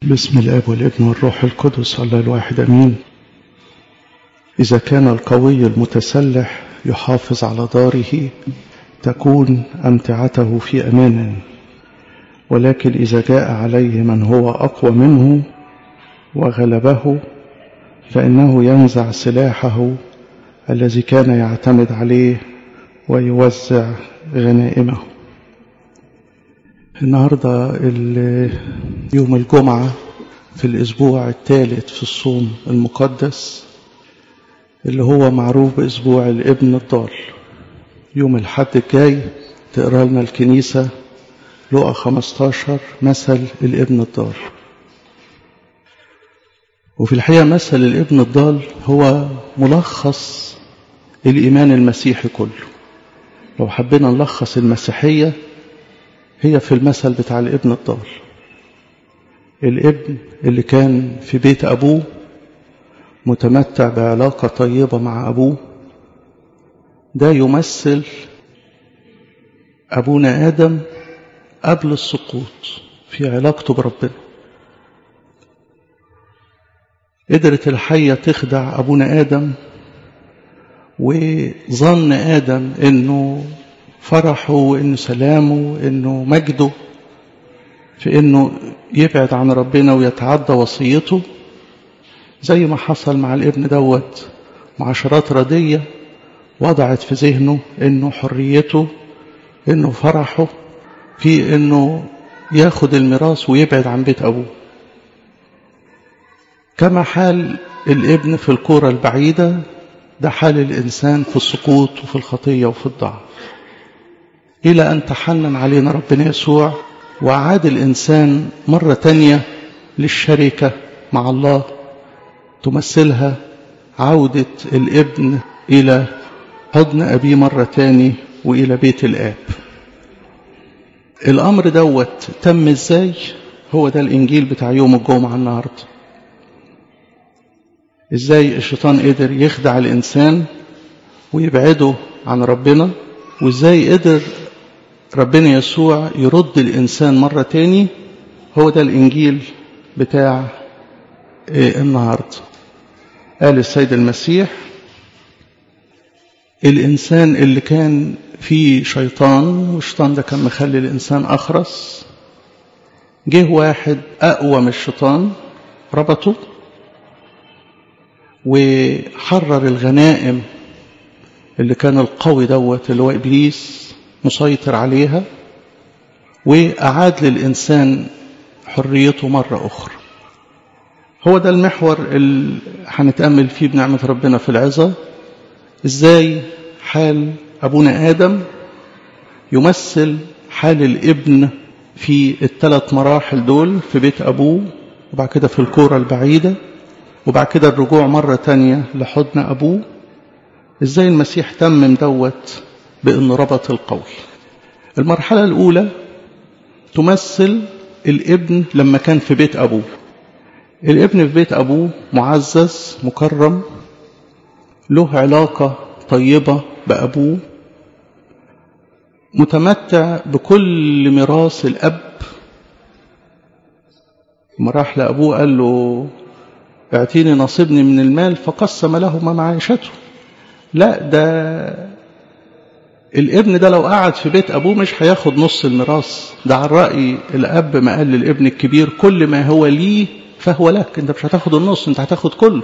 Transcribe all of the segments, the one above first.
بسم الاب والابن والروح القدس الله الواحد امين اذا كان القوي المتسلح يحافظ على داره تكون امتعته في امان ولكن اذا جاء عليه من هو اقوى منه وغلبه فانه ينزع سلاحه الذي كان يعتمد عليه ويوزع غنائمه النهاردة يوم الجمعة في الأسبوع الثالث في الصوم المقدس اللي هو معروف بأسبوع الابن الضال يوم الحد الجاي تقرأ لنا الكنيسة لقى 15 مثل الابن الضال وفي الحقيقة مثل الابن الضال هو ملخص الإيمان المسيحي كله لو حبينا نلخص المسيحية هي في المثل بتاع الابن الضال الابن اللي كان في بيت أبوه متمتع بعلاقة طيبة مع أبوه ده يمثل أبونا آدم قبل السقوط في علاقته بربنا قدرت الحية تخدع أبونا آدم وظن آدم إنه فرحه وإنه سلامه وإنه مجده في إنه يبعد عن ربنا ويتعدى وصيته زي ما حصل مع الابن دوت معاشرات ردية وضعت في ذهنه إنه حريته إنه فرحه في إنه ياخد الميراث ويبعد عن بيت أبوه كما حال الابن في الكورة البعيدة ده حال الإنسان في السقوط وفي الخطية وفي الضعف إلى أن تحنن علينا ربنا يسوع وعاد الإنسان مرة تانية للشركة مع الله تمثلها عودة الابن إلى حضن أبيه مرة تاني وإلى بيت الآب الأمر دوت تم إزاي هو ده الإنجيل بتاع يوم الجمعة النهاردة إزاي الشيطان قدر يخدع الإنسان ويبعده عن ربنا وإزاي قدر ربنا يسوع يرد الإنسان مرة تاني هو ده الإنجيل بتاع النهاردة قال السيد المسيح الإنسان اللي كان فيه شيطان والشيطان ده كان مخلي الإنسان أخرس جه واحد أقوى من الشيطان ربطه وحرر الغنائم اللي كان القوي دوت اللي هو إبليس مسيطر عليها وأعاد للإنسان حريته مرة أخرى هو ده المحور اللي هنتأمل فيه بنعمة ربنا في العظة إزاي حال أبونا آدم يمثل حال الابن في الثلاث مراحل دول في بيت أبوه وبعد كده في الكورة البعيدة وبعد كده الرجوع مرة تانية لحضن أبوه إزاي المسيح تمم دوت بأنه ربط القول المرحلة الأولى تمثل الابن لما كان في بيت أبوه الابن في بيت أبوه معزز مكرم له علاقة طيبة بأبوه متمتع بكل ميراث الأب لما راح لأبوه قال له اعطيني نصيبني من المال فقسم له معيشته لا ده الابن ده لو قعد في بيت أبوه مش هياخد نص الميراث ده على رأي الأب ما قال للابن الكبير كل ما هو ليه فهو لك انت مش هتاخد النص انت هتاخد كله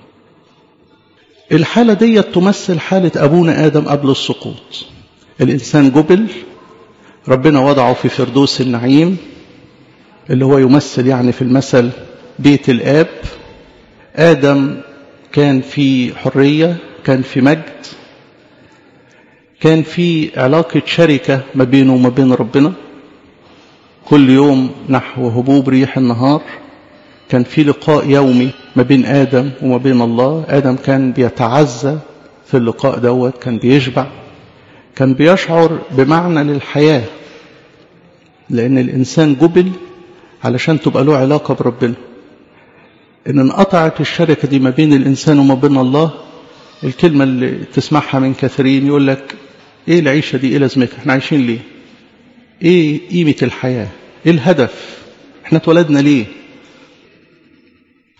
الحالة دي تمثل حالة أبونا آدم قبل السقوط الإنسان جبل ربنا وضعه في فردوس النعيم اللي هو يمثل يعني في المثل بيت الآب آدم كان في حرية كان في مجد كان في علاقة شركة ما بينه وما بين ربنا كل يوم نحو هبوب ريح النهار كان في لقاء يومي ما بين آدم وما بين الله آدم كان بيتعزى في اللقاء دوت كان بيشبع كان بيشعر بمعنى للحياة لأن الإنسان جبل علشان تبقى له علاقة بربنا إن انقطعت الشركة دي ما بين الإنسان وما بين الله الكلمة اللي تسمعها من كثيرين يقول لك إيه العيشة دي إيه لازمتها إحنا عايشين ليه إيه قيمة الحياة إيه الهدف إحنا اتولدنا ليه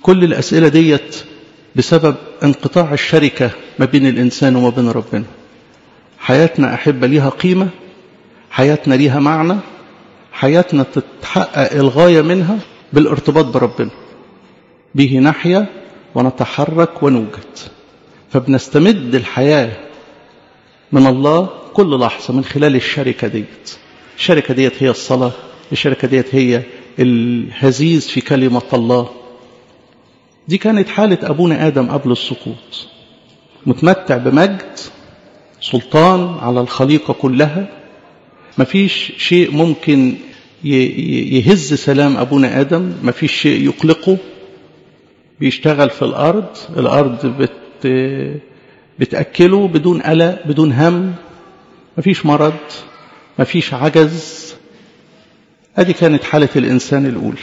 كل الأسئلة ديت بسبب انقطاع الشركة ما بين الإنسان وما بين ربنا حياتنا أحبة ليها قيمة حياتنا ليها معنى حياتنا تتحقق الغاية منها بالارتباط بربنا به نحيا ونتحرك ونوجد فبنستمد الحياة من الله كل لحظة من خلال الشركة ديت الشركة ديت هي الصلاة الشركة ديت هي الهزيز في كلمة الله دي كانت حالة أبونا آدم قبل السقوط متمتع بمجد سلطان على الخليقة كلها مفيش شيء ممكن يهز سلام أبونا آدم مفيش شيء يقلقه بيشتغل في الأرض الأرض بت بتأكله بدون قلق بدون هم مفيش مرض مفيش عجز هذه كانت حالة الإنسان الأولى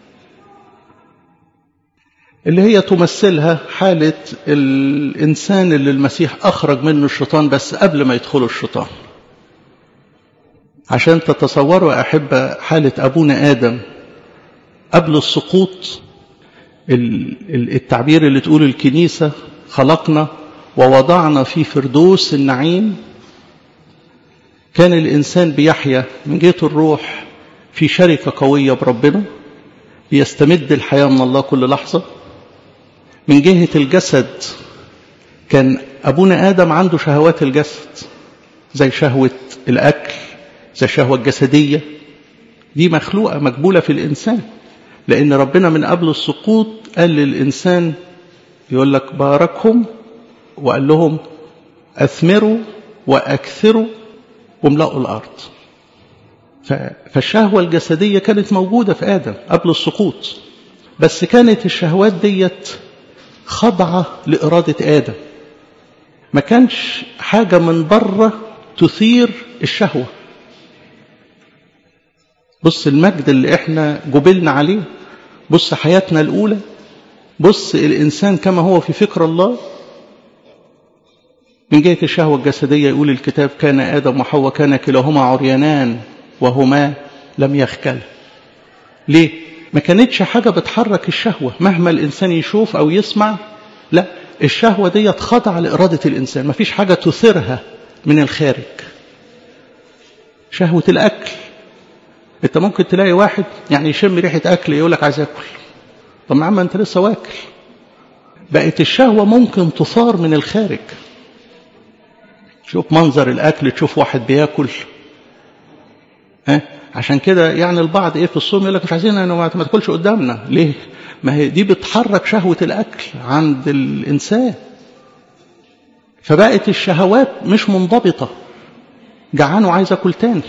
اللي هي تمثلها حالة الإنسان اللي المسيح أخرج منه الشيطان بس قبل ما يدخله الشيطان عشان تتصوروا أحب حالة أبونا آدم قبل السقوط التعبير اللي تقول الكنيسة خلقنا ووضعنا في فردوس النعيم كان الإنسان بيحيا من جهة الروح في شركة قوية بربنا بيستمد الحياة من الله كل لحظة من جهة الجسد كان أبونا آدم عنده شهوات الجسد زي شهوة الأكل زي الشهوة الجسدية دي مخلوقة مقبولة في الإنسان لأن ربنا من قبل السقوط قال للإنسان يقول لك باركهم وقال لهم أثمروا وأكثروا واملأوا الأرض فالشهوة الجسدية كانت موجودة في آدم قبل السقوط بس كانت الشهوات ديت خاضعة لإرادة آدم ما كانش حاجة من بره تثير الشهوة بص المجد اللي احنا جبلنا عليه بص حياتنا الأولى بص الإنسان كما هو في فكر الله من جهة الشهوة الجسدية يقول الكتاب كان آدم وحواء كان كلاهما عريانان وهما لم يخكل ليه؟ ما كانتش حاجة بتحرك الشهوة مهما الإنسان يشوف أو يسمع لا الشهوة دي خاضعة لإرادة الإنسان ما فيش حاجة تثيرها من الخارج شهوة الأكل أنت ممكن تلاقي واحد يعني يشم ريحة أكل يقول لك عايز أكل طب ما عم أنت لسه واكل بقت الشهوة ممكن تثار من الخارج شوف منظر الأكل تشوف واحد بياكل ها عشان كده يعني البعض ايه في الصوم يقول لك مش عايزين انه ما تاكلش قدامنا ليه ما هي دي بتحرك شهوة الأكل عند الإنسان فبقت الشهوات مش منضبطة جعان وعايز أكل تاني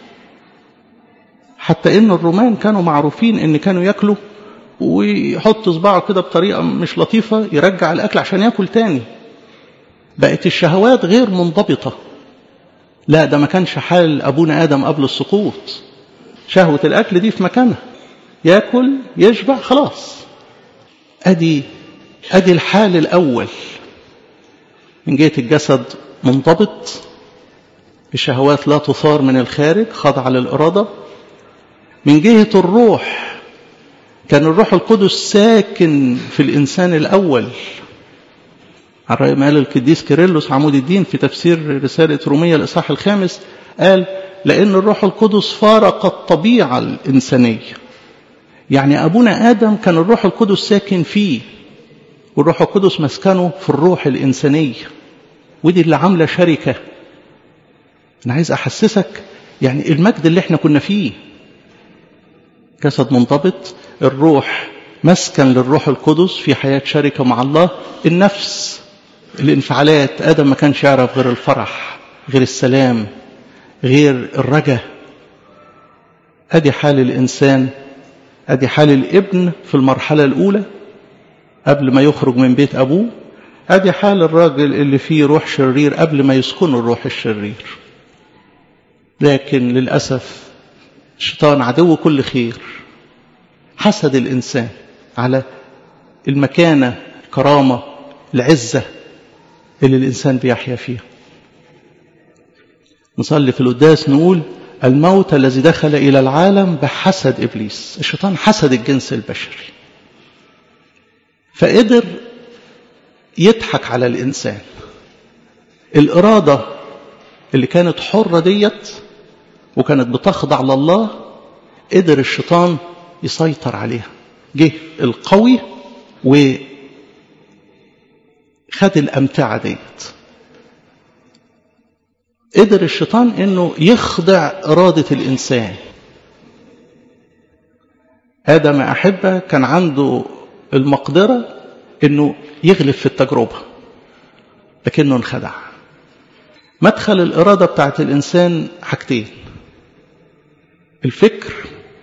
حتى إن الرومان كانوا معروفين إن كانوا ياكلوا ويحط صباعه كده بطريقة مش لطيفة يرجع الأكل عشان ياكل تاني بقت الشهوات غير منضبطة لا ده ما كانش حال أبونا آدم قبل السقوط شهوة الأكل دي في مكانها ياكل يشبع خلاص أدي أدي الحال الأول من جهة الجسد منضبط الشهوات لا تثار من الخارج خاضعة للإرادة من جهة الروح كان الروح القدس ساكن في الإنسان الأول على رأي ما قال القديس كيرلس عمود الدين في تفسير رسالة رومية الإصحاح الخامس قال لأن الروح القدس فارق الطبيعة الإنسانية يعني أبونا آدم كان الروح القدس ساكن فيه والروح القدس مسكنه في الروح الإنسانية ودي اللي عاملة شركة أنا عايز أحسسك يعني المجد اللي احنا كنا فيه جسد منضبط الروح مسكن للروح القدس في حياة شركة مع الله النفس الانفعالات آدم ما كانش يعرف غير الفرح غير السلام غير الرجاء ادي حال الانسان ادي حال الابن في المرحله الاولى قبل ما يخرج من بيت ابوه ادي حال الراجل اللي فيه روح شرير قبل ما يسكنه الروح الشرير لكن للاسف الشيطان عدو كل خير حسد الانسان على المكانه الكرامه العزه اللي الانسان بيحيا فيها نصلي في القداس نقول الموت الذي دخل إلى العالم بحسد إبليس الشيطان حسد الجنس البشري فقدر يضحك على الإنسان الإرادة اللي كانت حرة ديت وكانت بتخضع لله قدر الشيطان يسيطر عليها جه القوي وخد الأمتعة ديت قدر الشيطان انه يخضع إرادة الإنسان آدم أحبة كان عنده المقدرة انه يغلب في التجربة لكنه انخدع مدخل الإرادة بتاعت الإنسان حاجتين الفكر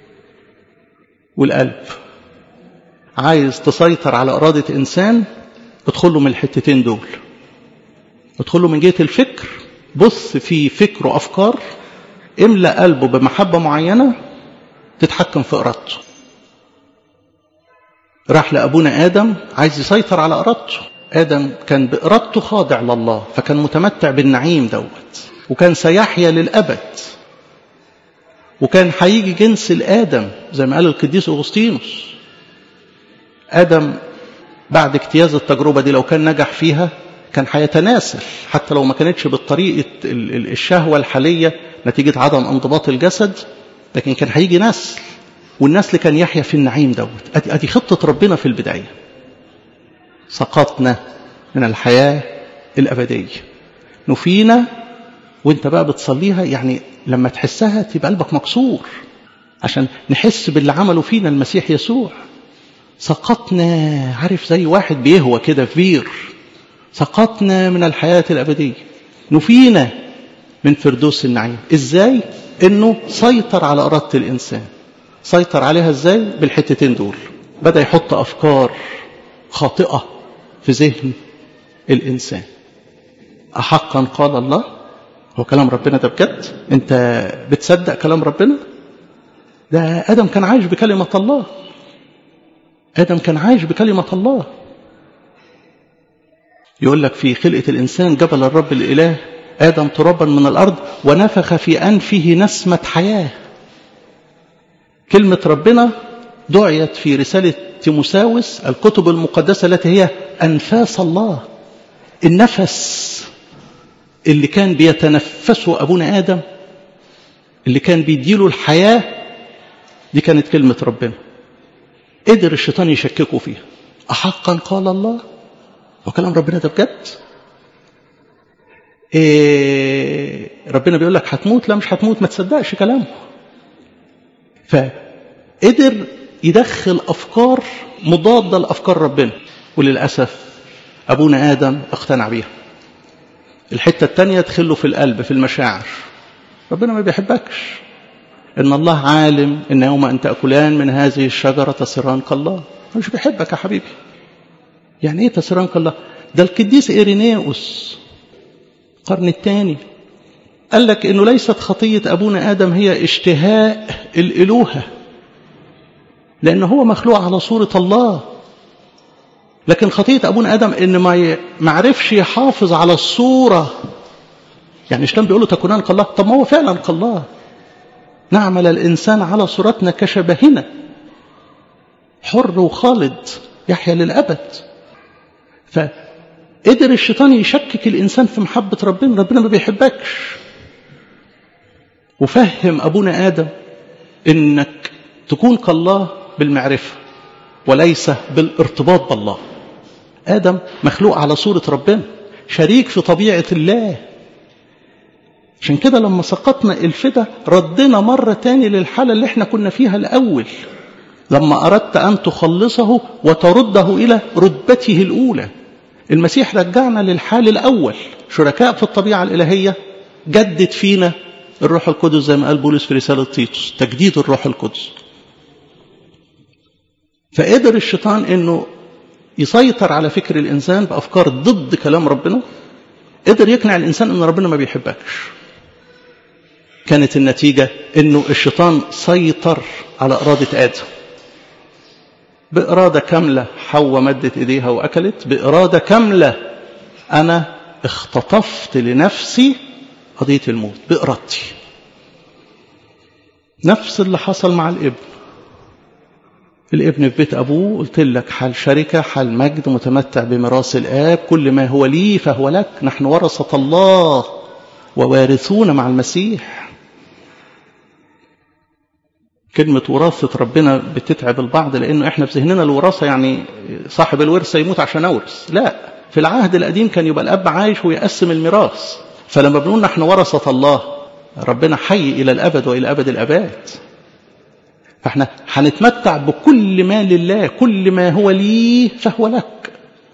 والقلب عايز تسيطر على إرادة إنسان ادخله من الحتتين دول ادخله من جهة الفكر بص في فكره أفكار املأ قلبه بمحبة معينة تتحكم في إرادته راح لأبونا آدم عايز يسيطر على إرادته آدم كان بإرادته خاضع لله فكان متمتع بالنعيم دوت وكان سيحيا للأبد وكان هيجي جنس الآدم زي ما قال القديس أغسطينوس آدم بعد اجتياز التجربة دي لو كان نجح فيها كان هيتناسل حتى لو ما كانتش بالطريقة الشهوة الحالية نتيجة عدم انضباط الجسد لكن كان هيجي نسل والنسل كان يحيا في النعيم دوت ادي ادي خطة ربنا في البداية سقطنا من الحياة الأبدية نفينا وانت بقى بتصليها يعني لما تحسها تبقى قلبك مكسور عشان نحس باللي عمله فينا المسيح يسوع سقطنا عارف زي واحد بيهوى كده في بير سقطنا من الحياة الأبدية نفينا من فردوس النعيم ازاي انه سيطر على إرادة الإنسان سيطر عليها ازاي بالحتتين دول بدأ يحط أفكار خاطئة في ذهن الإنسان أحقا قال الله هو كلام ربنا ده بجد انت بتصدق كلام ربنا ده آدم كان عايش بكلمة الله آدم كان عايش بكلمة الله يقول لك في خلقة الإنسان جبل الرب الإله آدم ترابا من الأرض ونفخ في أنفه نسمة حياة كلمة ربنا دعيت في رسالة تيموساوس الكتب المقدسة التي هي أنفاس الله النفس اللي كان بيتنفسه أبونا آدم اللي كان بيديله الحياة دي كانت كلمة ربنا قدر الشيطان يشككه فيها أحقا قال الله وكلام ربنا ده بجد إيه ربنا بيقول لك هتموت لا مش هتموت ما تصدقش كلامه فقدر يدخل أفكار مضادة لأفكار ربنا وللأسف أبونا آدم اقتنع بيها الحتة التانية تخله في القلب في المشاعر ربنا ما بيحبكش إن الله عالم إن يوم أن تأكلان من هذه الشجرة تصيران كالله مش بيحبك يا حبيبي يعني ايه تصيران كالله ده القديس إيرينيوس القرن الثاني قال لك انه ليست خطية ابونا ادم هي اشتهاء الالوهة لان هو مخلوق على صورة الله لكن خطية ابونا ادم ان ما معرفش يحافظ على الصورة يعني الاسلام بيقولوا تكونان كالله طب ما هو فعلا كالله نعمل الانسان على صورتنا كشبهنا حر وخالد يحيا للابد فقدر الشيطان يشكك الانسان في محبة ربنا ربنا ما بيحبكش وفهم أبونا آدم إنك تكون كالله بالمعرفة وليس بالارتباط بالله آدم مخلوق على صورة ربنا شريك في طبيعة الله عشان كده لما سقطنا الفدا ردنا مرة تاني للحالة اللي احنا كنا فيها الأول لما أردت أن تخلصه وترده إلى رتبته الأولى المسيح رجعنا للحال الأول شركاء في الطبيعة الإلهية جدد فينا الروح القدس زي ما قال بولس في رسالة تيتوس تجديد الروح القدس فقدر الشيطان انه يسيطر على فكر الانسان بافكار ضد كلام ربنا قدر يقنع الانسان ان ربنا ما بيحبكش كانت النتيجة انه الشيطان سيطر على ارادة ادم بإرادة كاملة حواء مدت ايديها واكلت بإرادة كاملة انا اختطفت لنفسي قضية الموت بإرادتي نفس اللي حصل مع الابن الابن في بيت أبوه قلت لك حال شركة حال مجد متمتع بميراث الآب كل ما هو لي فهو لك نحن ورثة الله ووارثون مع المسيح كلمة وراثة ربنا بتتعب البعض لأنه إحنا في ذهننا الوراثة يعني صاحب الورثة يموت عشان أورث لا في العهد القديم كان يبقى الأب عايش ويقسم الميراث فلما بنقول نحن ورثة الله ربنا حي إلى الأبد وإلى أبد الأباد فاحنا هنتمتع بكل ما لله كل ما هو لي فهو لك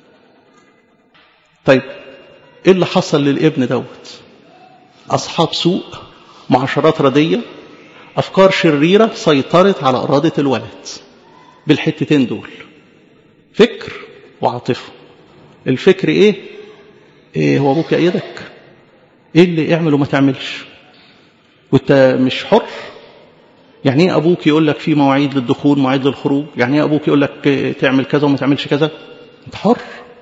طيب ايه اللي حصل للابن دوت اصحاب سوء معاشرات رديه افكار شريره سيطرت على اراده الولد بالحتتين دول فكر وعاطفه الفكر ايه ايه هو ابوك ايدك ايه اللي اعمل وما تعملش وانت مش حر يعني ايه ابوك يقول لك في مواعيد للدخول مواعيد للخروج يعني ايه ابوك يقول لك تعمل كذا وما تعملش كذا انت حر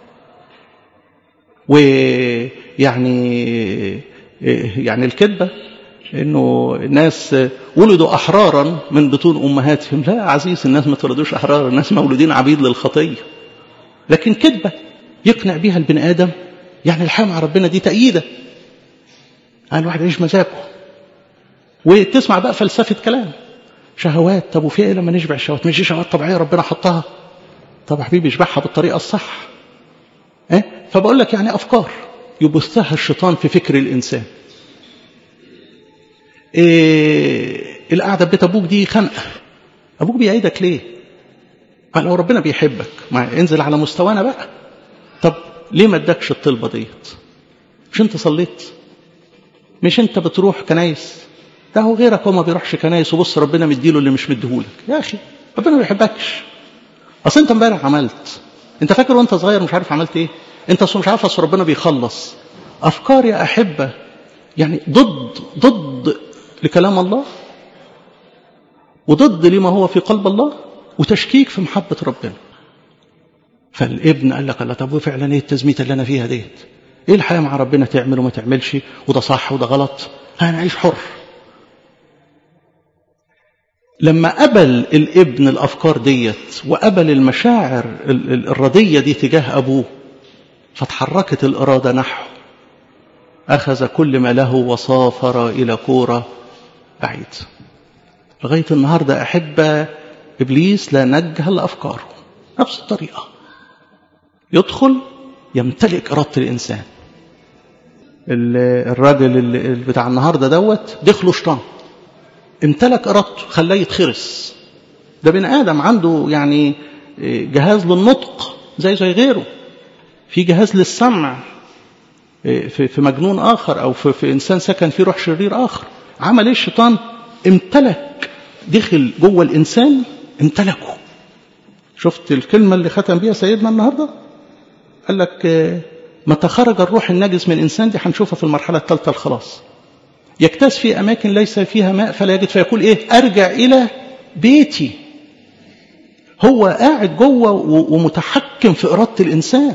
ويعني يعني الكذبه انه الناس ولدوا احرارا من بطون امهاتهم لا يا عزيز الناس ما اتولدوش احرار الناس مولودين عبيد للخطيه لكن كذبه يقنع بها البني ادم يعني الحياه مع ربنا دي تأييده يعني الواحد يعيش مزاجه وتسمع بقى فلسفه كلام شهوات طب وفي ايه لما نشبع الشهوات مش دي شهوات طبيعيه ربنا حطها طب يا حبيبي اشبعها بالطريقه الصح ايه فبقول لك يعني افكار يبثها الشيطان في فكر الانسان إيه القعده بيت ابوك دي خنقه ابوك بيعيدك ليه ما لو ربنا بيحبك ما انزل على مستوانا بقى طب ليه ما ادكش الطلبه ديت مش انت صليت مش انت بتروح كنايس ده هو غيرك هو ما بيروحش كنايس وبص ربنا مديله اللي مش مديهولك يا اخي ربنا ما بيحبكش اصل انت امبارح عملت انت فاكر وانت صغير مش عارف عملت ايه انت اصل مش عارف اصل ربنا بيخلص افكار يا احبه يعني ضد ضد لكلام الله وضد لما هو في قلب الله وتشكيك في محبه ربنا فالابن قال لك الله طب وفعلا ايه التزميته اللي انا فيها ديت ايه الحياه مع ربنا تعمل وما تعملش وده صح وده غلط انا عايش حر لما قبل الابن الافكار ديت وقبل المشاعر الرديه دي تجاه ابوه فتحركت الاراده نحو اخذ كل ما له وسافر الى كوره بعيد لغايه النهارده احب ابليس لا نجهل افكاره نفس الطريقه يدخل يمتلك اراده الانسان الراجل اللي بتاع النهارده دوت دخله شيطان امتلك ارادته خلاه يتخرس ده بني ادم عنده يعني جهاز للنطق زي زي غيره في جهاز للسمع في في مجنون اخر او في, في انسان سكن فيه روح شرير اخر عمل ايه الشيطان امتلك دخل جوه الانسان امتلكه شفت الكلمه اللي ختم بيها سيدنا النهارده قال لك متى خرج الروح النجس من الانسان دي هنشوفها في المرحله الثالثه الخلاص يكتاز في أماكن ليس فيها ماء فلا يجد فيقول إيه أرجع إلى بيتي هو قاعد جوه ومتحكم في إرادة الإنسان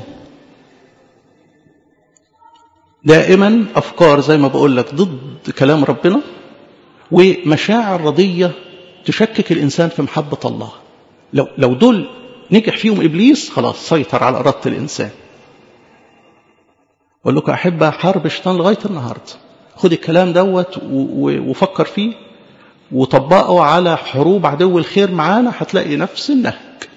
دائما أفكار زي ما بقول لك ضد كلام ربنا ومشاعر رضية تشكك الإنسان في محبة الله لو, لو دول نجح فيهم إبليس خلاص سيطر على إرادة الإنسان أقول لكم أحب حرب الشيطان لغاية النهارده خد الكلام دوت وفكر فيه وطبقه على حروب عدو الخير معانا هتلاقي نفس النهج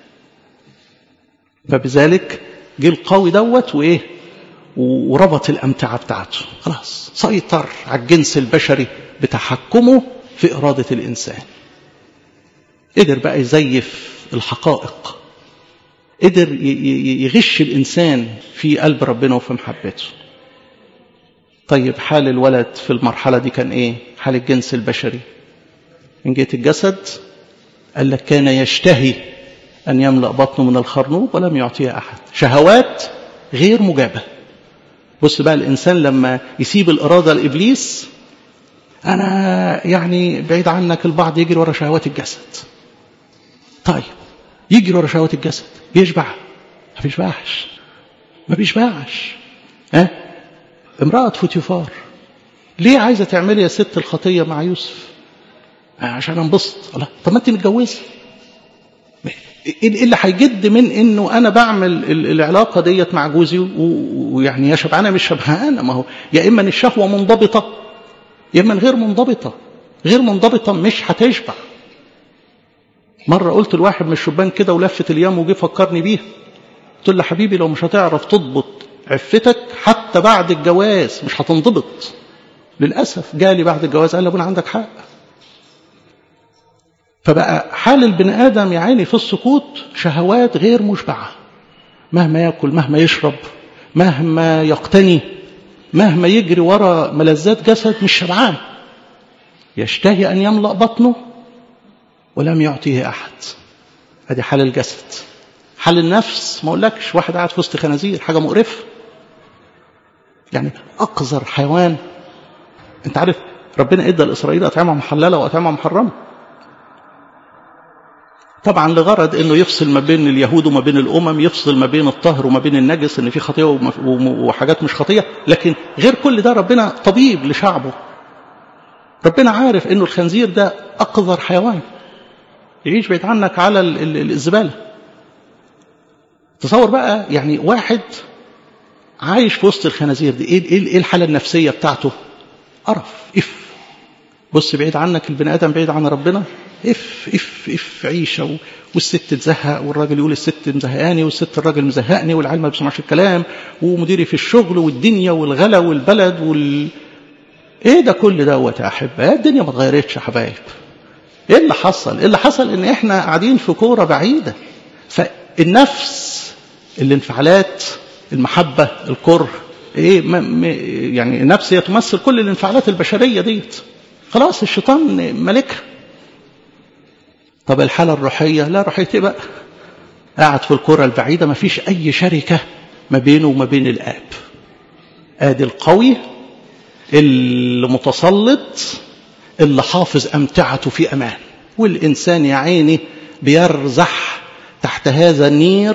فبذلك جه القوي دوت وايه وربط الامتعه بتاعته خلاص سيطر على الجنس البشري بتحكمه في اراده الانسان قدر بقى يزيف الحقائق قدر يغش الانسان في قلب ربنا وفي محبته طيب حال الولد في المرحلة دي كان إيه حال الجنس البشري من جهة الجسد قال لك كان يشتهي أن يملأ بطنه من الخرنوب ولم يعطيه أحد شهوات غير مجابة بص بقى الإنسان لما يسيب الإرادة لإبليس أنا يعني بعيد عنك البعض يجري ورا شهوات الجسد طيب يجري ورا شهوات الجسد بيشبع ما بيشبعش ما بيشبعش ها أه؟ امرأة فوتيفار ليه عايزة تعملي يا ست الخطية مع يوسف عشان انبسط الله طب ما انت متجوزة ايه اللي هيجد من انه انا بعمل العلاقه ديت مع جوزي ويعني يا شبعانه مش شبعانه ما هو يا اما الشهوه منضبطه يا اما غير منضبطه غير منضبطه مش هتشبع مره قلت لواحد من الشبان كده ولفت اليوم وجه فكرني بيها قلت له حبيبي لو مش هتعرف تضبط عفتك حتى بعد الجواز مش هتنضبط للاسف جالي بعد الجواز قال لي ابونا عندك حق فبقى حال البني ادم يا عيني في السقوط شهوات غير مشبعه مهما ياكل مهما يشرب مهما يقتني مهما يجري ورا ملذات جسد مش شبعان يشتهي ان يملا بطنه ولم يعطيه احد ادي حال الجسد حال النفس ما اقولكش واحد قاعد في وسط خنازير حاجه مقرفه يعني اقذر حيوان انت عارف ربنا ادى لاسرائيل اطعمه محلله واطعمه محرمه طبعا لغرض انه يفصل ما بين اليهود وما بين الامم يفصل ما بين الطهر وما بين النجس ان في خطيه وحاجات مش خطيه لكن غير كل ده ربنا طبيب لشعبه ربنا عارف انه الخنزير ده اقذر حيوان يعيش بعيد عنك على الزباله تصور بقى يعني واحد عايش في وسط الخنازير دي ايه ايه الحاله النفسيه بتاعته قرف اف بص بعيد عنك البني ادم بعيد عن ربنا اف اف اف عيشه والست تزهق والراجل يقول الست مزهقاني والست الراجل مزهقني والعيال ما بيسمعش الكلام ومديري في الشغل والدنيا والغلا والبلد وال ايه ده كل دوت يا احبه الدنيا ما اتغيرتش يا حبايب ايه اللي حصل ايه اللي حصل ان احنا قاعدين في كوره بعيده فالنفس الانفعالات المحبه الكره ايه ما يعني النفس هي تمثل كل الانفعالات البشريه ديت خلاص الشيطان ملكها طب الحاله الروحيه لا روحيه ايه بقى قاعد في الكره البعيده ما فيش اي شركه ما بينه وما بين الاب ادي القوي المتسلط اللي حافظ امتعته في امان والانسان يا عيني بيرزح تحت هذا النير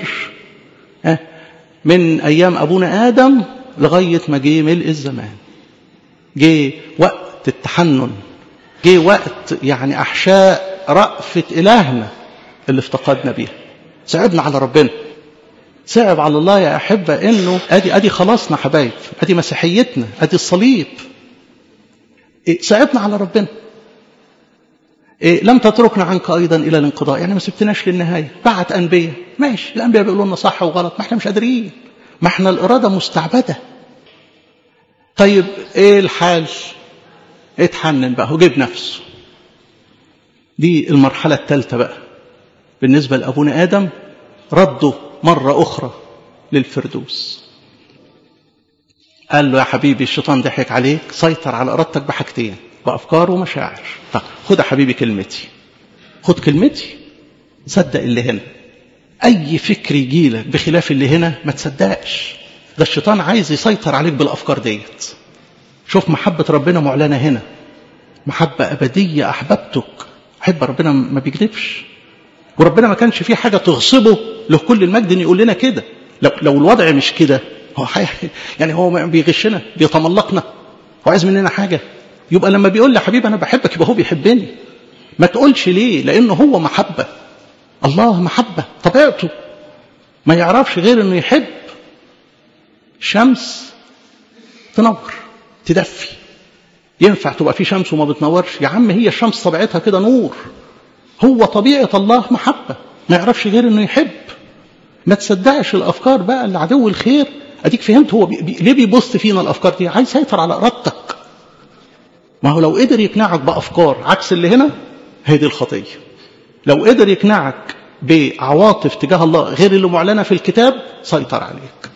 من ايام ابونا ادم لغايه ما جه ملء الزمان جه وقت التحنن جه وقت يعني احشاء رأفة الهنا اللي افتقدنا بيها صعبنا على ربنا صعب على الله يا احبه انه ادي ادي خلاصنا حبايب ادي مسيحيتنا ادي الصليب إيه صعبنا على ربنا إيه لم تتركنا عنك ايضا الى الانقضاء يعني ما سبتناش للنهايه بعت انبياء ماشي الانبياء بيقولوا لنا صح وغلط ما احنا مش قادرين ما احنا الاراده مستعبده طيب ايه الحال اتحنن بقى وجيب نفسه دي المرحله الثالثه بقى بالنسبه لابونا ادم رده مره اخرى للفردوس قال له يا حبيبي الشيطان ضحك عليك سيطر على ارادتك بحاجتين بافكار ومشاعر طب خد يا حبيبي كلمتي خد كلمتي صدق اللي هنا اي فكر يجيلك بخلاف اللي هنا ما تصدقش ده الشيطان عايز يسيطر عليك بالافكار ديت شوف محبه ربنا معلنه هنا محبه ابديه احببتك حب ربنا ما بيكذبش وربنا ما كانش فيه حاجه تغصبه له كل المجد ان يقول لنا كده لو لو الوضع مش كده هو حي... يعني هو بيغشنا بيتملقنا هو عايز مننا حاجه يبقى لما بيقول لي حبيبي انا بحبك يبقى هو بيحبني ما تقولش ليه لانه هو محبه الله محبه طبيعته ما يعرفش غير انه يحب شمس تنور تدفي ينفع تبقى في شمس وما بتنورش يا عم هي الشمس طبيعتها كده نور هو طبيعه الله محبه ما يعرفش غير انه يحب ما تصدقش الافكار بقى اللي عدو الخير اديك فهمت هو بي بي ليه بيبص فينا الافكار دي عايز يسيطر على ارادتك ما هو لو قدر يقنعك بافكار عكس اللي هنا هي دي الخطيه لو قدر يقنعك بعواطف تجاه الله غير اللي معلنه في الكتاب سيطر عليك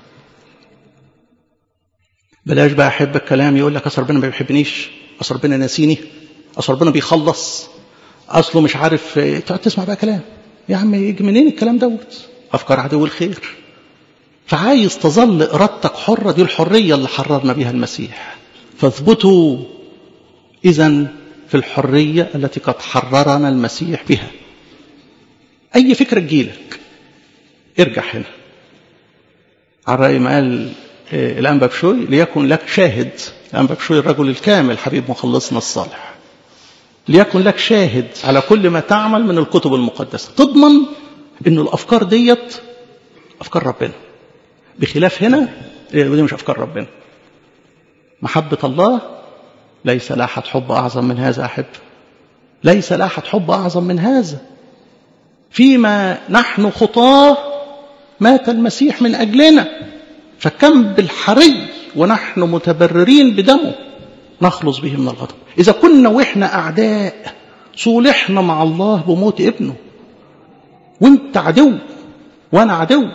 بلاش بقى احب الكلام يقول لك اصل ربنا ما بيحبنيش اصل ربنا ناسيني اصل ربنا بيخلص اصله مش عارف تقعد تسمع بقى كلام يا عم يجي منين الكلام دوت افكار عدو الخير فعايز تظل ارادتك حره دي الحريه اللي حررنا بها المسيح فاثبتوا اذا في الحريه التي قد حررنا المسيح بها اي فكره تجيلك ارجع هنا على راي ما قال الانبا بشوي ليكن لك شاهد الانبا بشوي الرجل الكامل حبيب مخلصنا الصالح ليكن لك شاهد على كل ما تعمل من الكتب المقدسه تضمن إنه الأفكار ديت أفكار ربنا بخلاف هنا دي مش أفكار ربنا محبة الله ليس لا أحد حب أعظم من هذا أحب ليس لا أحد حب أعظم من هذا فيما نحن خطاه مات المسيح من أجلنا فكم بالحري ونحن متبررين بدمه نخلص به من الغضب إذا كنا وإحنا أعداء صولحنا مع الله بموت ابنه وانت عدو وانا عدو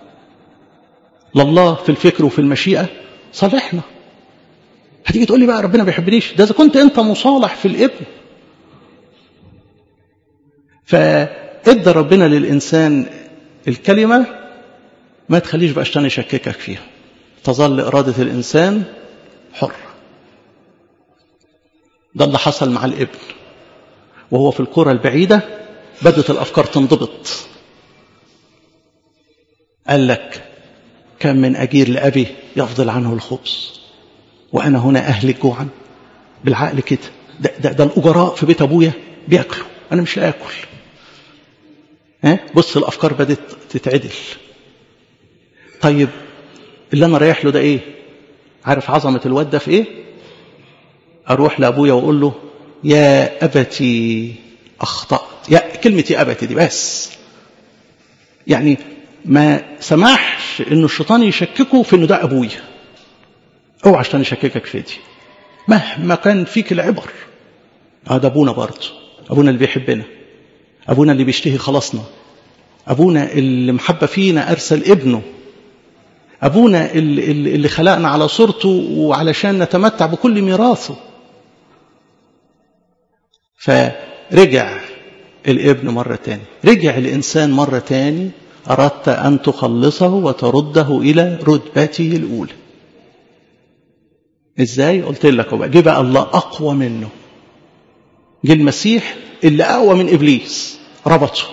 لله في الفكر وفي المشيئة صالحنا هتيجي تقول لي بقى ربنا بيحبنيش ده إذا كنت أنت مصالح في الابن فادى ربنا للإنسان الكلمة ما تخليش بقى الشيطان يشككك فيها تظل إرادة الإنسان حر ده اللي حصل مع الابن وهو في القرى البعيدة بدت الأفكار تنضبط قال لك كم من أجير لأبي يفضل عنه الخبز وأنا هنا أهلك جوعا بالعقل كده ده, ده, ده الأجراء في بيت أبويا بياكلوا أنا مش لاكل ها بص الأفكار بدت تتعدل طيب اللي أنا رايح له ده إيه عارف عظمة الواد ده في إيه أروح لأبويا وأقول له يا أبتي أخطأت يا كلمة يا أبتي دي بس يعني ما سمحش إنه الشيطان يشككه في إنه ده أبويا اوعى عشان يشككك في دي مهما كان فيك العبر اه ده ابونا برضه ابونا اللي بيحبنا ابونا اللي بيشتهي خلاصنا ابونا اللي محبه فينا ارسل ابنه ابونا اللي, اللي خلقنا على صورته وعلشان نتمتع بكل ميراثه فرجع الابن مرة تاني رجع الإنسان مرة تاني أردت أن تخلصه وترده إلى رتبته الأولى ازاي قلت لك بقى جه بقى الله اقوى منه جه المسيح اللي اقوى من ابليس ربطه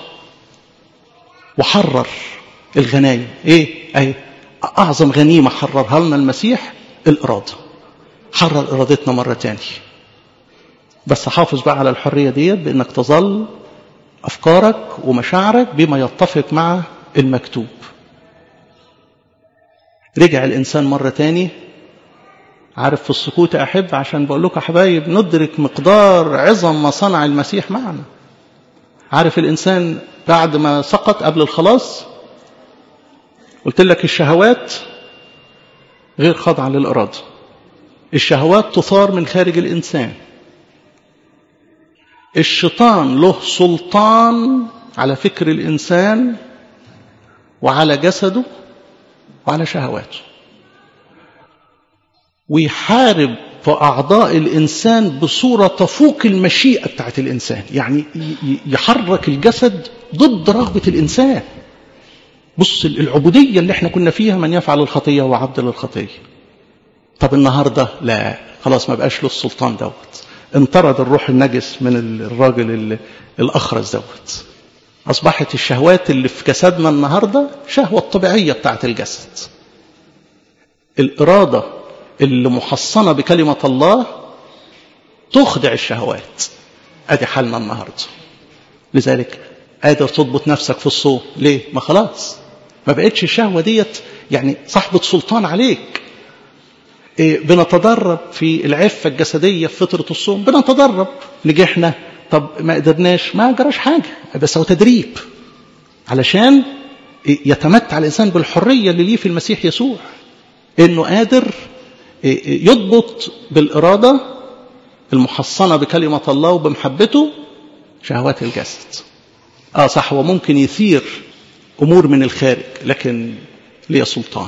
وحرر الغنايم ايه اي اعظم غنيمه حررها لنا المسيح الاراده حرر ارادتنا مره تاني بس حافظ بقى على الحريه ديت بانك تظل افكارك ومشاعرك بما يتفق مع المكتوب رجع الانسان مره تاني عارف في السكوت أحب عشان بقول لكم حبايب ندرك مقدار عظم ما صنع المسيح معنا عارف الإنسان بعد ما سقط قبل الخلاص قلت لك الشهوات غير خاضعة للإرادة الشهوات تثار من خارج الإنسان الشيطان له سلطان على فكر الإنسان وعلى جسده وعلى شهواته ويحارب في أعضاء الإنسان بصورة تفوق المشيئة بتاعت الإنسان يعني يحرك الجسد ضد رغبة الإنسان بص العبودية اللي احنا كنا فيها من يفعل الخطية هو عبد للخطية طب النهاردة لا خلاص ما بقاش له السلطان دوت انطرد الروح النجس من الراجل الأخرس دوت أصبحت الشهوات اللي في جسدنا النهاردة شهوة طبيعية بتاعت الجسد الإرادة اللي محصنة بكلمة الله تخدع الشهوات ادي حالنا النهارده لذلك قادر تضبط نفسك في الصوم ليه ما خلاص ما بقتش الشهوة ديت يعني صاحبة سلطان عليك إيه بنتدرب في العفة الجسدية في فترة الصوم بنتدرب نجحنا طب ما قدرناش ما جراش حاجة بس هو تدريب علشان يتمتع الإنسان بالحرية اللي ليه في المسيح يسوع إنه قادر يضبط بالإرادة المحصنة بكلمة الله وبمحبته شهوات الجسد آه صح هو ممكن يثير أمور من الخارج لكن ليه سلطان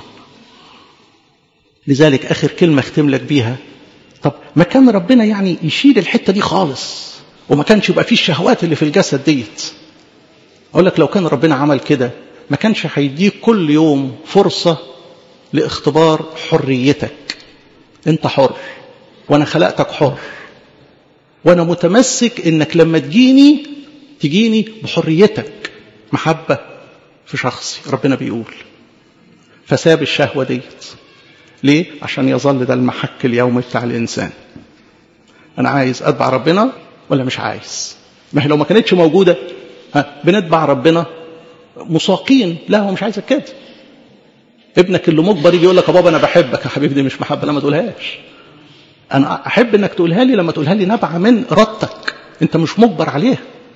لذلك آخر كلمة اختم لك بيها طب ما كان ربنا يعني يشيل الحتة دي خالص وما كانش يبقى فيه الشهوات اللي في الجسد ديت أقول لك لو كان ربنا عمل كده ما كانش هيديك كل يوم فرصة لاختبار حريتك انت حر وانا خلقتك حر وانا متمسك انك لما تجيني تجيني بحريتك محبة في شخصي ربنا بيقول فساب الشهوة ديت ليه؟ عشان يظل ده المحك اليومي بتاع الإنسان أنا عايز أتبع ربنا ولا مش عايز ما هي لو ما كانتش موجودة ها بنتبع ربنا مساقين لا هو مش عايزك كده ابنك اللي مجبر يجي يقول لك يا بابا انا بحبك يا حبيبي دي مش محبه لا ما تقولهاش انا احب انك تقولها لي لما تقولها لي نابعه من ارادتك انت مش مجبر عليها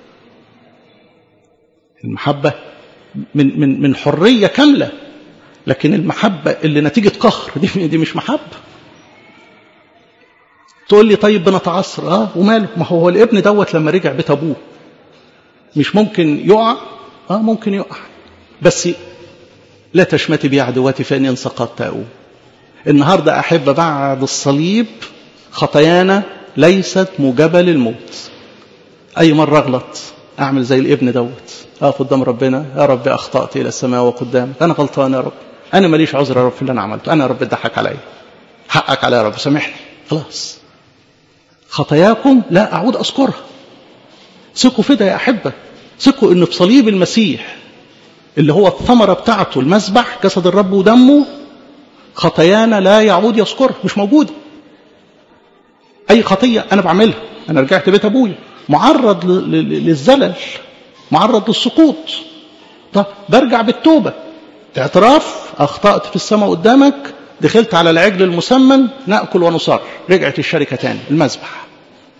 المحبه من من من حريه كامله لكن المحبه اللي نتيجه قهر دي دي مش محبه تقول لي طيب بنتعصر اه وماله ما هو الابن دوت لما رجع بيت ابوه مش ممكن يقع اه ممكن يقع بس لا تشمتي بي عدواتي فاني ان سقطت اقوم النهارده احب بعد الصليب خطايانا ليست موجبه للموت اي مره اغلط اعمل زي الابن دوت اقف قدام ربنا يا رب اخطات الى السماء وقدامك انا غلطان يا رب انا ماليش عذر يا رب في اللي انا عملته انا يا رب اتضحك عليا حقك عليا يا رب سامحني خلاص خطاياكم لا اعود اذكرها ثقوا في ده يا احبه ثقوا ان في صليب المسيح اللي هو الثمره بتاعته المذبح جسد الرب ودمه خطايانا لا يعود يذكرها مش موجوده اي خطيه انا بعملها انا رجعت بيت ابويا معرض للزلل معرض للسقوط طب برجع بالتوبه اعتراف اخطات في السماء قدامك دخلت على العجل المسمن ناكل ونصر رجعت الشركه تاني المذبح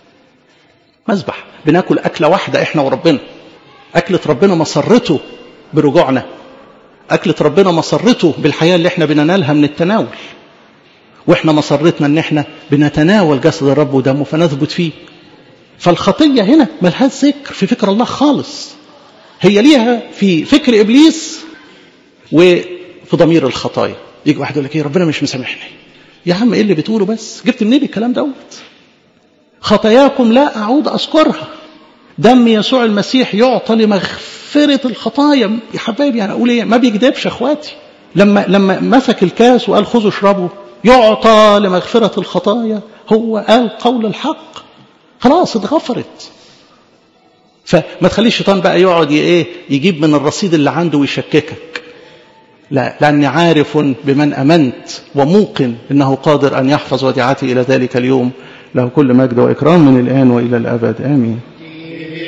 مذبح بناكل اكله واحده احنا وربنا اكله ربنا مسرته برجوعنا اكله ربنا مسرته بالحياه اللي احنا بننالها من التناول واحنا مسرتنا ان احنا بنتناول جسد الرب ودمه فنثبت فيه فالخطيه هنا ملهاش ذكر في فكر الله خالص هي ليها في فكر ابليس وفي ضمير الخطايا يجي واحد يقول لك ايه ربنا مش مسامحني يا عم ايه اللي بتقوله بس جبت منين الكلام دوت خطاياكم لا اعود اذكرها دم يسوع المسيح يعطى لمغفره الخطايا يا حبايبي يعني اقول ايه ما بيكذبش يا اخواتي لما لما مسك الكاس وقال خذوا اشربوا يعطى لمغفره الخطايا هو قال قول الحق خلاص اتغفرت فما تخليش الشيطان بقى يقعد ايه يجيب من الرصيد اللي عنده ويشككك لا لاني عارف بمن امنت وموقن انه قادر ان يحفظ وديعتي الى ذلك اليوم له كل مجد واكرام من الان والى الابد امين